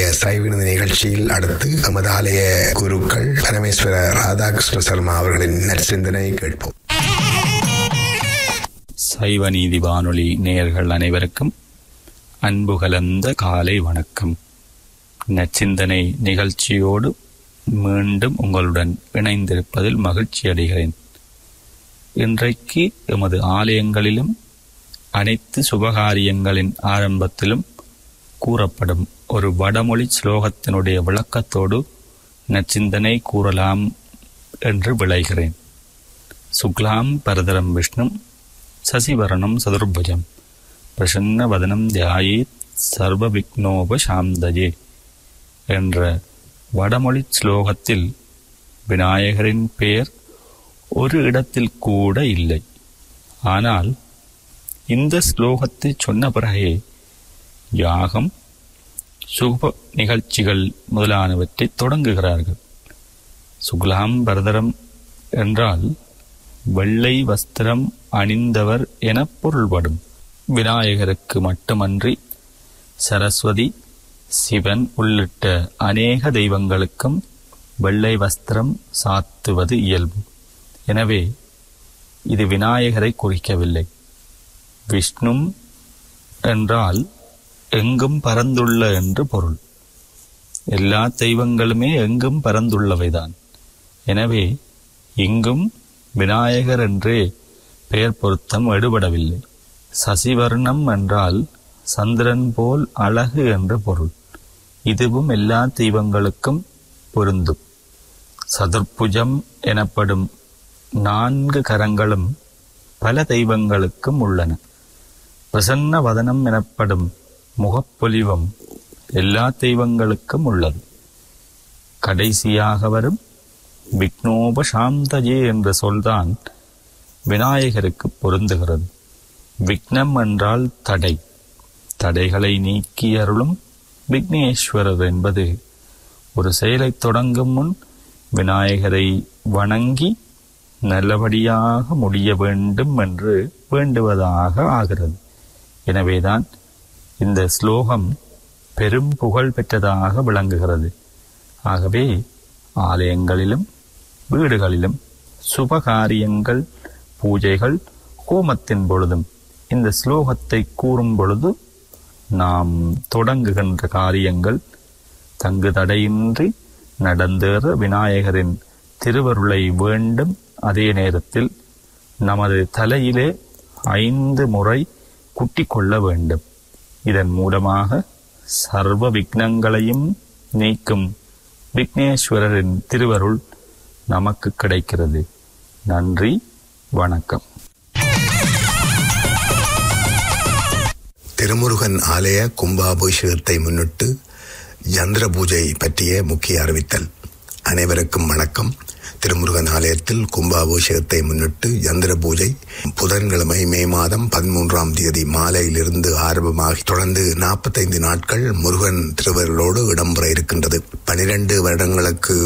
இன்றைய சைவினது நிகழ்ச்சியில் அடுத்து நமது ஆலய குருக்கள் பரமேஸ்வர ராதாகிருஷ்ண சர்மா அவர்களின் நற்சிந்தனை கேட்போம் சைவ நீதி வானொலி நேயர்கள் அனைவருக்கும் அன்பு கலந்த காலை வணக்கம் நச்சிந்தனை நிகழ்ச்சியோடு மீண்டும் உங்களுடன் இணைந்திருப்பதில் மகிழ்ச்சி அடைகிறேன் இன்றைக்கு எமது ஆலயங்களிலும் அனைத்து சுபகாரியங்களின் ஆரம்பத்திலும் கூறப்படும் ஒரு வடமொழி ஸ்லோகத்தினுடைய விளக்கத்தோடு நச்சிந்தனை கூறலாம் என்று விளைகிறேன் சுக்லாம் பரதரம் விஷ்ணும் சசிவரணம் சதுர்புஜம் பிரசன்ன வதனம் தியாயேத் சர்வ விக்னோபசாந்தஜே என்ற வடமொழி ஸ்லோகத்தில் விநாயகரின் பெயர் ஒரு இடத்தில் கூட இல்லை ஆனால் இந்த ஸ்லோகத்தை சொன்ன பிறகே யாகம் சுப நிகழ்ச்சிகள் முதலானவற்றை தொடங்குகிறார்கள் சுக்லாம் பரதரம் என்றால் வெள்ளை வஸ்திரம் அணிந்தவர் என பொருள்படும் விநாயகருக்கு மட்டுமன்றி சரஸ்வதி சிவன் உள்ளிட்ட அநேக தெய்வங்களுக்கும் வெள்ளை வஸ்திரம் சாத்துவது இயல்பு எனவே இது விநாயகரை குறிக்கவில்லை விஷ்ணும் என்றால் எங்கும் பரந்துள்ள என்று பொருள் எல்லா தெய்வங்களுமே எங்கும் பரந்துள்ளவைதான் எனவே இங்கும் விநாயகர் என்றே பெயர் பொருத்தம் எடுபடவில்லை சசிவர்ணம் என்றால் சந்திரன் போல் அழகு என்று பொருள் இதுவும் எல்லா தெய்வங்களுக்கும் பொருந்தும் சதுர்புஜம் எனப்படும் நான்கு கரங்களும் பல தெய்வங்களுக்கும் உள்ளன பிரசன்ன வதனம் எனப்படும் முகப்பொலிவம் எல்லா தெய்வங்களுக்கும் உள்ளது கடைசியாக வரும் விக்னோபசாந்தஜே என்ற சொல்தான் விநாயகருக்கு பொருந்துகிறது விக்னம் என்றால் தடை தடைகளை நீக்கி அருளும் விக்னேஸ்வரர் என்பது ஒரு செயலை தொடங்கும் முன் விநாயகரை வணங்கி நல்லபடியாக முடிய வேண்டும் என்று வேண்டுவதாக ஆகிறது எனவேதான் இந்த ஸ்லோகம் பெரும் புகழ் பெற்றதாக விளங்குகிறது ஆகவே ஆலயங்களிலும் வீடுகளிலும் சுபகாரியங்கள் பூஜைகள் ஹோமத்தின் பொழுதும் இந்த ஸ்லோகத்தை கூறும் பொழுது நாம் தொடங்குகின்ற காரியங்கள் தங்கு தடையின்றி நடந்தேற விநாயகரின் திருவருளை வேண்டும் அதே நேரத்தில் நமது தலையிலே ஐந்து முறை குட்டிக் கொள்ள வேண்டும் இதன் மூலமாக சர்வ விக்னங்களையும் நீக்கும் விக்னேஸ்வரரின் திருவருள் நமக்கு கிடைக்கிறது நன்றி வணக்கம் திருமுருகன் ஆலய கும்பாபிஷேகத்தை முன்னிட்டு யந்திர பூஜை பற்றிய முக்கிய அறிவித்தல் அனைவருக்கும் வணக்கம் திருமுருகன் ஆலயத்தில் கும்பாபிஷேகத்தை முன்னிட்டு யந்திர பூஜை புதன்கிழமை மே மாதம் பதிமூன்றாம் தேதி மாலையிலிருந்து ஆரம்பமாகி தொடர்ந்து நாற்பத்தைந்து நாட்கள் முருகன் திருவருளோடு இடம்பெற இருக்கின்றது பனிரெண்டு வருடங்களுக்கு